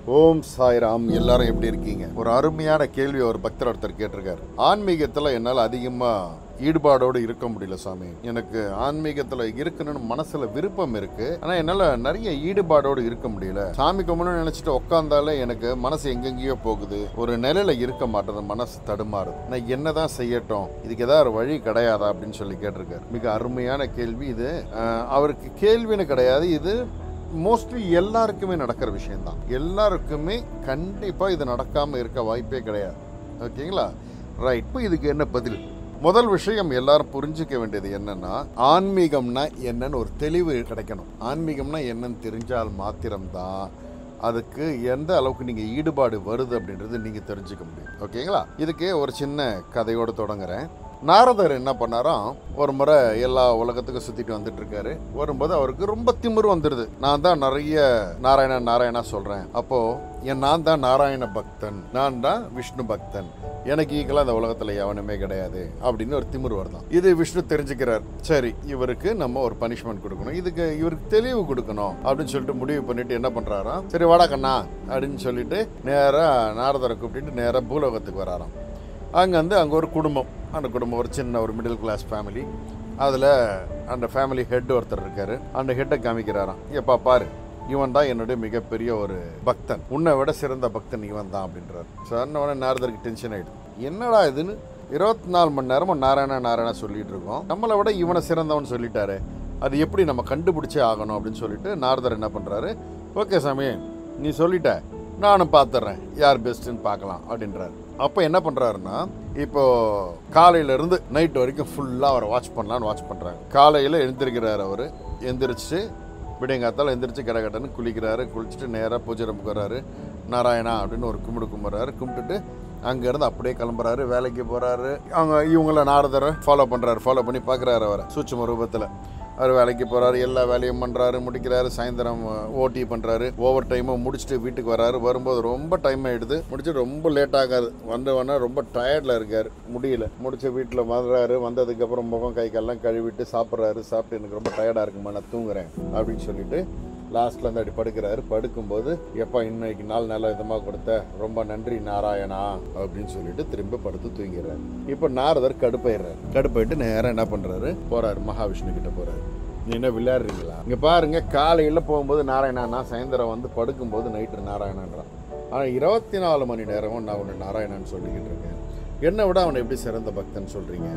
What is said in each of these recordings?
ஓம் சாய்ராம் எல்லாரும் எப்படி இருக்கீங்க ஒரு அருமையான கேள்வி ஒரு பக்தர் ஒருத்தர் கேட்டிருக்காரு ஆன்மீகத்துல என்னால் அதிகமா ஈடுபாடோடு இருக்க முடியல சாமி எனக்கு ஆன்மீகத்துல இருக்கணும்னு மனசுல விருப்பம் இருக்கு ஆனா என்னால நிறைய ஈடுபாடோடு இருக்க முடியல சாமி கும்பிடணும்னு நினைச்சிட்டு உட்காந்தாலே எனக்கு மனசு எங்கெங்கேயோ போகுது ஒரு நிலையில இருக்க மாட்டேது மனசு தடுமாறுது நான் என்னதான் செய்யட்டும் இதுக்கு ஏதாவது ஒரு வழி கிடையாதா அப்படின்னு சொல்லி கேட்டிருக்காரு மிக அருமையான கேள்வி இது அஹ், அவருக்கு கேள்வின்னு கிடையாது இது மோஸ்ட்லி எல்லாருக்குமே நடக்கிற விஷயம்தான் எல்லாருக்குமே கண்டிப்பாக இது நடக்காமல் இருக்க வாய்ப்பே கிடையாது ஓகேங்களா ரைட் இப்போ இதுக்கு என்ன பதில் முதல் விஷயம் எல்லாரும் புரிஞ்சுக்க வேண்டியது என்னன்னா ஆன்மீகம்னா என்னன்னு ஒரு தெளிவு கிடைக்கணும் ஆன்மீகம்னா என்னன்னு தெரிஞ்சால் மாத்திரம்தான் அதுக்கு எந்த அளவுக்கு நீங்கள் ஈடுபாடு வருது அப்படின்றது நீங்கள் தெரிஞ்சுக்க முடியும் ஓகேங்களா இதுக்கு ஒரு சின்ன கதையோடு தொடங்குறேன் நாரதர் என்ன பண்ணாராம் ஒரு முறை எல்லா உலகத்துக்கும் சுத்திட்டு வந்துட்டு இருக்காரு வரும்போது அவருக்கு ரொம்ப திமிரு வந்துடுது நான் தான் நிறைய நாராயணா நாராயணா சொல்றேன் அப்போ என் நான் தான் நாராயண பக்தன் நான் தான் விஷ்ணு பக்தன் எனக்கு ஈக்கெல்லாம் இந்த உலகத்துல எவனுமே கிடையாது அப்படின்னு ஒரு திமிரு வருதான் இது விஷ்ணு தெரிஞ்சுக்கிறார் சரி இவருக்கு நம்ம ஒரு பனிஷ்மெண்ட் கொடுக்கணும் இதுக்கு இவருக்கு தெளிவு கொடுக்கணும் அப்படின்னு சொல்லிட்டு முடிவு பண்ணிட்டு என்ன பண்றாராம் சரி வாடா கண்ணா அப்படின்னு சொல்லிட்டு நேரா நாரதரை கூப்பிட்டு நேரா பூலோகத்துக்கு வராராம் அங்கே வந்து அங்கே ஒரு குடும்பம் அந்த குடும்பம் ஒரு சின்ன ஒரு மிடில் கிளாஸ் ஃபேமிலி அதில் அந்த ஃபேமிலி ஹெட் ஒருத்தர் இருக்காரு அந்த ஹெட்டை காமிக்கிறாராம் எப்பா பாரு இவன் தான் என்னுடைய மிகப்பெரிய ஒரு பக்தன் உன்னை விட சிறந்த பக்தன் இவன் தான் அப்படின்றார் சொன்ன உடனே நாரதருக்கு டென்ஷன் ஆயிடுது என்னடா இதுன்னு இருபத்தி நாலு மணி நேரமும் நாராயணா நாராயணா சொல்லிட்டு இருக்கோம் நம்மளை விட இவனை சிறந்தவன் சொல்லிட்டாரு அது எப்படி நம்ம கண்டுபிடிச்சே ஆகணும் அப்படின்னு சொல்லிட்டு நாரதர் என்ன பண்ணுறாரு ஓகே சாமி நீ சொல்லிட்ட நானும் பார்த்துட்றேன் யார் பெஸ்ட்டுன்னு பார்க்கலாம் அப்படின்றாரு அப்போ என்ன பண்ணுறாருன்னா இப்போ காலையில இருந்து நைட் வரைக்கும் ஃபுல்லாக அவரை வாட்ச் பண்ணலான்னு வாட்ச் பண்ணுறாங்க காலையில் எழுந்திருக்கிறார் அவர் எந்திரிச்சு விடியங்காத்தால எந்திரிச்சு கடகடன்னு குளிக்கிறாரு குளிச்சுட்டு நேராக பூஜை ரூமுக்கு வர்றாரு நாராயணா அப்படின்னு ஒரு கும்பிடு கும்பிட்றாரு கும்பிட்டுட்டு அங்கேருந்து அப்படியே கிளம்புறாரு வேலைக்கு போகிறாரு அவங்க இவங்கள நாரதரை ஃபாலோ பண்ணுறாரு ஃபாலோ பண்ணி பார்க்குறாரு அவரை சூட்சும ரூபத்தில் அவர் வேலைக்கு போகிறாரு எல்லா வேலையும் பண்ணுறாரு முடிக்கிறாரு சாயந்தரம் ஓடி பண்ணுறாரு ஓவர் டைமும் முடிச்சுட்டு வீட்டுக்கு வராரு வரும்போது ரொம்ப டைம் ஆகிடுது முடிச்சுட்டு ரொம்ப லேட் ஆகாது வந்து வேணா ரொம்ப டயர்டில் இருக்கார் முடியல முடிச்சு வீட்டில் வர்றாரு வந்ததுக்கப்புறம் முகம் கை கால்லாம் கழுவிட்டு சாப்பிட்றாரு சாப்பிட்டு எனக்கு ரொம்ப டயர்டாக இருக்குமா நான் தூங்குறேன் அப்படின்னு சொல்லிட்டு லாஸ்ட்ல இருந்து அப்படி படுக்கிறாரு படுக்கும்போது எப்பா இன்னைக்கு நாள் நல்ல விதமாக கொடுத்த ரொம்ப நன்றி நாராயணா அப்படின்னு சொல்லிட்டு திரும்ப படுத்து தூங்கிறாரு இப்போ நாரதர் கடுப்பாயிடுறாரு கடுப்பாயிட்டு நேரம் என்ன பண்றாரு போறாரு மகாவிஷ்ணு கிட்ட போறாரு நீ என்ன விளையாடுறீங்களா இங்க பாருங்க காலையில போகும்போது நாராயணானா சாயந்தரம் வந்து படுக்கும்போது நைட்டு நாராயணன்றான் ஆனா இருபத்தி நாலு மணி நேரமும் நான் உன்னை நாராயணான்னு சொல்லிக்கிட்டு இருக்கேன் என்னை விட அவனை எப்படி சிறந்த பக்தன் சொல்றீங்க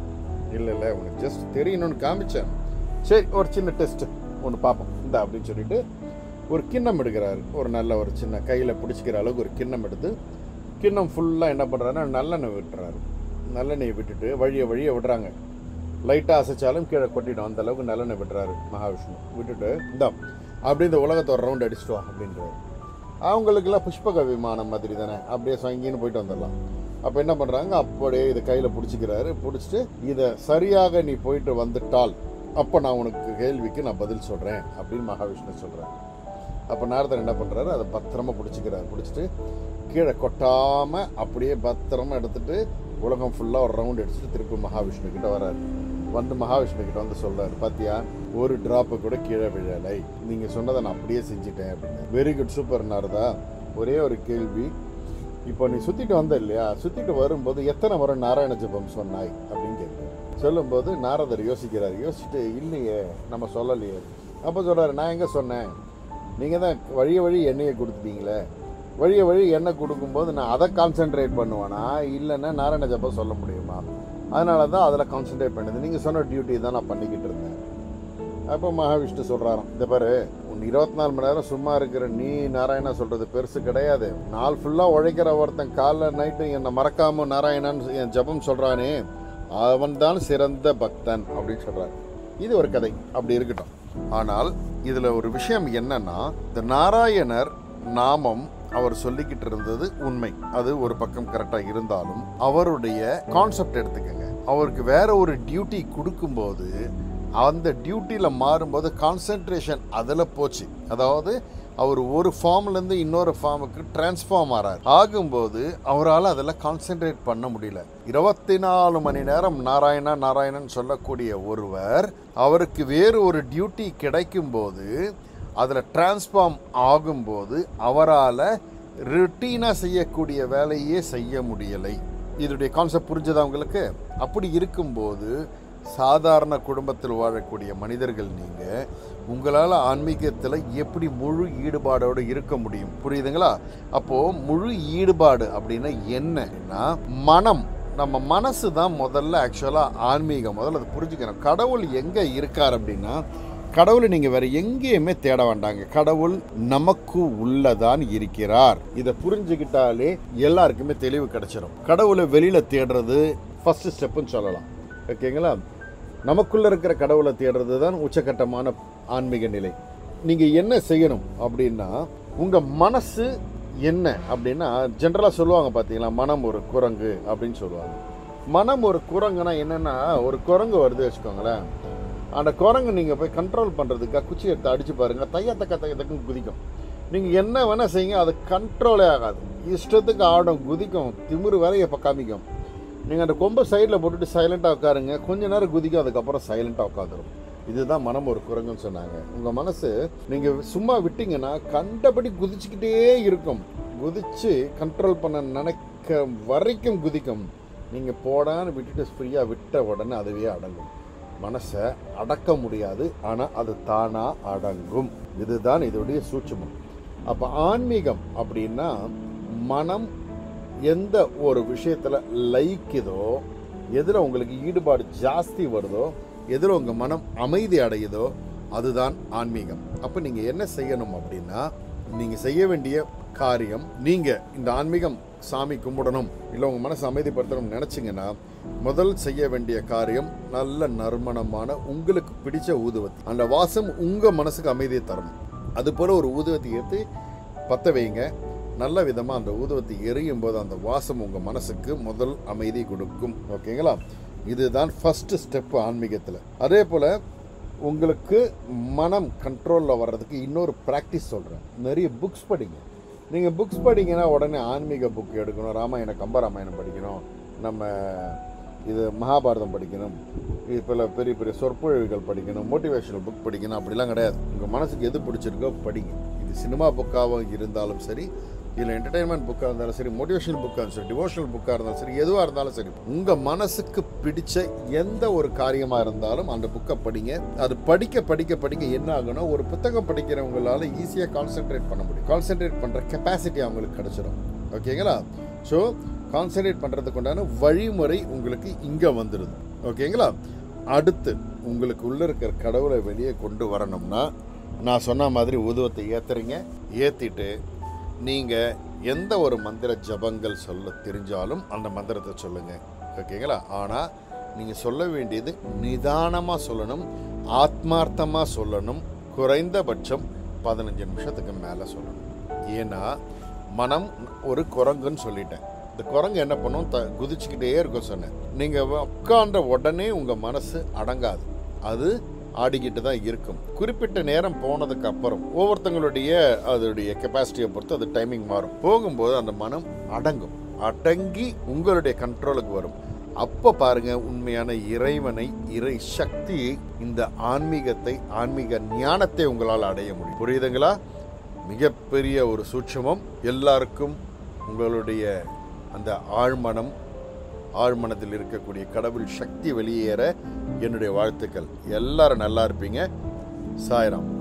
இல்லை இல்லை உனக்கு ஜஸ்ட் தெரியணும்னு காமிச்சேன் சரி ஒரு சின்ன டெஸ்ட் ஒன்று பார்ப்போம் இந்த அப்படின்னு சொல்லிட்டு ஒரு கிண்ணம் எடுக்கிறாரு ஒரு நல்ல ஒரு சின்ன கையில் பிடிச்சிக்கிற அளவுக்கு ஒரு கிண்ணம் எடுத்து கிண்ணம் ஃபுல்லாக என்ன பண்ணுறாருன்னா நல்லெண்ணெய் விட்டுறாரு நல்லெண்ணெய் விட்டுட்டு வழியை வழியை விடுறாங்க லைட்டாக அசைச்சாலும் கீழே கொட்டிடும் அந்த அளவுக்கு நல்லெண்ணெய் விட்டுறாரு மகாவிஷ்ணு விட்டுட்டு இந்த அப்படி இந்த உலகத்தை ஒரு ரவுண்ட் அடிச்சிட்டு வா அப்படின்றாரு அவங்களுக்கெல்லாம் புஷ்பக விமானம் மாதிரி தானே அப்படியே சங்கின்னு போயிட்டு வந்துடலாம் அப்போ என்ன பண்ணுறாங்க அப்படியே இதை கையில் பிடிச்சிக்கிறாரு பிடிச்சிட்டு இதை சரியாக நீ போயிட்டு வந்துட்டால் அப்போ நான் உனக்கு கேள்விக்கு நான் பதில் சொல்கிறேன் அப்படின்னு மகாவிஷ்ணு சொல்கிறேன் அப்போ நாரதர் என்ன பண்ணுறாரு அதை பத்திரமா பிடிச்சிக்கிறாரு பிடிச்சிட்டு கீழே கொட்டாமல் அப்படியே பத்திரமா எடுத்துட்டு உலகம் ஃபுல்லாக ஒரு ரவுண்ட் அடிச்சுட்டு திருப்பி மகாவிஷ்ணு கிட்ட வராரு வந்து மகாவிஷ்ணு கிட்ட வந்து சொல்றாரு பாத்தியா ஒரு டிராப்பு கூட கீழே விழலை நீங்கள் சொன்னதை நான் அப்படியே செஞ்சுட்டேன் அப்படின்னு வெரி குட் சூப்பர் நாரதா ஒரே ஒரு கேள்வி இப்போ நீ சுத்திட்டு வந்த இல்லையா சுத்திட்டு வரும்போது எத்தனை முறை நாராயண ஜெபம் சொன்னாய் அப்படின்னு கேட்குறாரு சொல்லும்போது நாரதர் யோசிக்கிறார் யோசிச்சுட்டு இல்லையே நம்ம சொல்லலையே அப்போ சொல்றாரு நான் எங்க சொன்னேன் நீங்கள் தான் வழிய வழி எண்ணெயை கொடுத்துட்டீங்களே வழிய வழி எண்ணெய் கொடுக்கும்போது நான் அதை கான்சென்ட்ரேட் பண்ணுவேனா இல்லைன்னா நாராயண ஜெபம் சொல்ல முடியுமா அதனால தான் அதில் கான்சென்ட்ரேட் பண்ணுது நீங்கள் சொன்ன டியூட்டி தான் நான் பண்ணிக்கிட்டு இருந்தேன் அப்போ மகாவிஷ்ணு சொல்கிறாராம் இந்த பாரு உன் இருபத்தி நாலு மணி நேரம் சும்மா இருக்கிற நீ நாராயணா சொல்கிறது பெருசு கிடையாது நாள் ஃபுல்லாக உழைக்கிற ஒருத்தன் காலைல நைட்டு என்னை மறக்காம நாராயணான்னு என் ஜெபம் சொல்கிறானே அவன் தான் சிறந்த பக்தன் அப்படின்னு சொல்கிறார் இது ஒரு கதை அப்படி இருக்கட்டும் ஆனால் இதில் ஒரு விஷயம் என்னன்னா இந்த நாராயணர் நாமம் அவர் சொல்லிக்கிட்டு இருந்தது உண்மை அது ஒரு பக்கம் கரெக்டாக இருந்தாலும் அவருடைய கான்செப்ட் எடுத்துக்கங்க அவருக்கு வேற ஒரு டியூட்டி கொடுக்கும்போது அந்த டியூட்டியில் மாறும்போது கான்சென்ட்ரேஷன் அதில் போச்சு அதாவது அவர் ஒரு ஃபார்ம்லேருந்து இன்னொரு ஃபார்முக்கு டிரான்ஸ்ஃபார்ம் ஆறார் ஆகும்போது அவரால் அதில் கான்சென்ட்ரேட் பண்ண முடியல இருபத்தி நாலு மணி நேரம் நாராயணா நாராயணன் சொல்லக்கூடிய ஒருவர் அவருக்கு வேறு ஒரு டியூட்டி கிடைக்கும்போது அதில் டிரான்ஸ்ஃபார்ம் ஆகும்போது அவரால் ருட்டீனாக செய்யக்கூடிய வேலையே செய்ய முடியலை இதனுடைய கான்செப்ட் புரிஞ்சதா உங்களுக்கு அப்படி இருக்கும்போது சாதாரண குடும்பத்தில் வாழக்கூடிய மனிதர்கள் நீங்கள் உங்களால் ஆன்மீகத்தில் எப்படி முழு ஈடுபாடோடு இருக்க முடியும் புரியுதுங்களா அப்போது முழு ஈடுபாடு அப்படின்னா என்னன்னா மனம் நம்ம மனசு தான் முதல்ல ஆக்சுவலாக ஆன்மீகம் முதல்ல அதை புரிஞ்சுக்கணும் கடவுள் எங்கே இருக்கார் அப்படின்னா கடவுளை நீங்கள் வேற எங்கேயுமே தேட வேண்டாங்க கடவுள் நமக்கு உள்ளதான் இருக்கிறார் இதை புரிஞ்சுக்கிட்டாலே எல்லாருக்குமே தெளிவு கிடைச்சிடும் கடவுளை வெளியில தேடுறது ஃபர்ஸ்ட் ஸ்டெப்புன்னு சொல்லலாம் ஓகேங்களா நமக்குள்ள இருக்கிற கடவுளை தேடுறது தான் உச்சக்கட்டமான ஆன்மீக நிலை நீங்க என்ன செய்யணும் அப்படின்னா உங்க மனசு என்ன அப்படின்னா ஜென்ரலா சொல்லுவாங்க பார்த்தீங்களா மனம் ஒரு குரங்கு அப்படின்னு சொல்லுவாங்க மனம் ஒரு குரங்குனா என்னன்னா ஒரு குரங்கு வருது வச்சுக்கோங்களேன் அந்த குரங்கு நீங்கள் போய் கண்ட்ரோல் பண்ணுறதுக்காக குச்சி எடுத்து அடிச்சு பாருங்க தைய தக்க தைய தக்குன்னு குதிக்கும் நீங்கள் என்ன வேணால் செய்யுங்க அது கண்ட்ரோலே ஆகாது இஷ்டத்துக்கு ஆடும் குதிக்கும் திமிரு வேலையை இப்போ காமிக்கும் நீங்கள் அந்த கொம்பை சைடில் போட்டுட்டு சைலண்ட்டாக உட்காருங்க கொஞ்ச நேரம் குதிக்கும் அதுக்கப்புறம் சைலண்ட்டாக உட்காந்துரும் இதுதான் மனம் ஒரு குரங்குன்னு சொன்னாங்க உங்கள் மனசு நீங்கள் சும்மா விட்டீங்கன்னா கண்டபடி குதிச்சுக்கிட்டே இருக்கும் குதிச்சு கண்ட்ரோல் பண்ண நினைக்க வரைக்கும் குதிக்கும் நீங்கள் போடான்னு விட்டுட்டு ஃப்ரீயாக விட்ட உடனே அதுவே அடங்கும் மனசை அடக்க முடியாது ஆனால் அது தானாக அடங்கும் இதுதான் இதோடைய சூட்சுமம் அப்போ ஆன்மீகம் அப்படின்னா மனம் எந்த ஒரு விஷயத்தில் லைக்குதோ எதில் உங்களுக்கு ஈடுபாடு ஜாஸ்தி வருதோ எதில் உங்கள் மனம் அமைதி அடையுதோ அதுதான் ஆன்மீகம் அப்போ நீங்கள் என்ன செய்யணும் அப்படின்னா நீங்கள் செய்ய வேண்டிய காரியம் நீங்கள் இந்த ஆன்மீகம் சாமி கும்பிடணும் இல்லை உங்கள் மனசை அமைதிப்படுத்தணும்னு நினச்சிங்கன்னா முதல் செய்ய வேண்டிய காரியம் நல்ல நறுமணமான உங்களுக்கு பிடிச்ச ஊதுவத்தி அந்த வாசம் உங்கள் மனசுக்கு அமைதியை தரணும் அது போல் ஒரு ஊதுவத்தி ஏற்றி பற்ற வைங்க நல்ல விதமாக அந்த ஊதுவத்தி எரியும் போது அந்த வாசம் உங்கள் மனசுக்கு முதல் அமைதி கொடுக்கும் ஓகேங்களா இதுதான் ஃபஸ்ட்டு ஸ்டெப் ஆன்மீகத்தில் அதே போல் உங்களுக்கு மனம் கண்ட்ரோலில் வர்றதுக்கு இன்னொரு ப்ராக்டிஸ் சொல்கிறேன் நிறைய புக்ஸ் படிங்க நீங்கள் புக்ஸ் படிங்கன்னா உடனே ஆன்மீக புக் எடுக்கணும் ராமாயண கம்பராமாயணம் படிக்கணும் நம்ம இது மகாபாரதம் படிக்கணும் இப்போ பெரிய பெரிய சொற்பொழிவுகள் படிக்கணும் மோட்டிவேஷனல் புக் படிக்கணும் அப்படிலாம் கிடையாது உங்கள் மனசுக்கு எது பிடிச்சிருக்கோ படிங்க இது சினிமா புக்காகவும் இருந்தாலும் சரி இல்லை என்டர்டைன்மெண்ட் புக்காக இருந்தாலும் சரி மோட்டிவேஷனல் புக்காக இருந்தாலும் சரி டிவோஷனல் புக்காக இருந்தாலும் சரி எதுவாக இருந்தாலும் சரி உங்கள் மனசுக்கு பிடிச்ச எந்த ஒரு காரியமாக இருந்தாலும் அந்த புக்கை படிங்க அது படிக்க படிக்க படிக்க என்ன ஆகும்னா ஒரு புத்தகம் படிக்கிறவங்களால ஈஸியாக கான்சென்ட்ரேட் பண்ண முடியும் கான்சென்ட்ரேட் பண்ணுற கெப்பாசிட்டி அவங்களுக்கு கிடைச்சிடும் ஓகேங்களா ஸோ கான்சென்ட்ரேட் பண்ணுறதுக்கு உண்டான வழிமுறை உங்களுக்கு இங்கே வந்துடுது ஓகேங்களா அடுத்து உங்களுக்கு உள்ளே இருக்கிற கடவுளை வெளியே கொண்டு வரணும்னா நான் சொன்ன மாதிரி உதுவத்தை ஏற்றுறீங்க ஏற்றிட்டு நீங்கள் எந்த ஒரு மந்திர ஜபங்கள் சொல்ல தெரிஞ்சாலும் அந்த மந்திரத்தை சொல்லுங்கள் ஓகேங்களா ஆனால் நீங்கள் சொல்ல வேண்டியது நிதானமாக சொல்லணும் ஆத்மார்த்தமாக சொல்லணும் குறைந்தபட்சம் பதினஞ்சு நிமிஷத்துக்கு மேலே சொல்லணும் ஏன்னா மனம் ஒரு குரங்குன்னு சொல்லிட்டேன் இந்த குரங்கு என்ன பண்ணும் த குதிச்சுக்கிட்டே இருக்கும் சொன்னேன் நீங்கள் உட்காண்ட உடனே உங்கள் மனசு அடங்காது அது ஆடிக்கிட்டு தான் இருக்கும் குறிப்பிட்ட நேரம் போனதுக்கு அப்புறம் ஒவ்வொருத்தங்களுடைய அதோடைய கெப்பாசிட்டியை பொறுத்து அது டைமிங் மாறும் போகும்போது அந்த மனம் அடங்கும் அடங்கி உங்களுடைய கண்ட்ரோலுக்கு வரும் அப்போ பாருங்க உண்மையான இறைவனை இறை சக்தியை இந்த ஆன்மீகத்தை ஆன்மீக ஞானத்தை உங்களால் அடைய முடியும் புரியுதுங்களா மிகப்பெரிய ஒரு சூட்சமம் எல்லாருக்கும் உங்களுடைய அந்த ஆழ்மனம் ஆழ்மனத்தில் இருக்கக்கூடிய கடவுள் சக்தி வெளியேற என்னுடைய வாழ்த்துக்கள் எல்லாரும் நல்லா இருப்பீங்க சாய்ராம்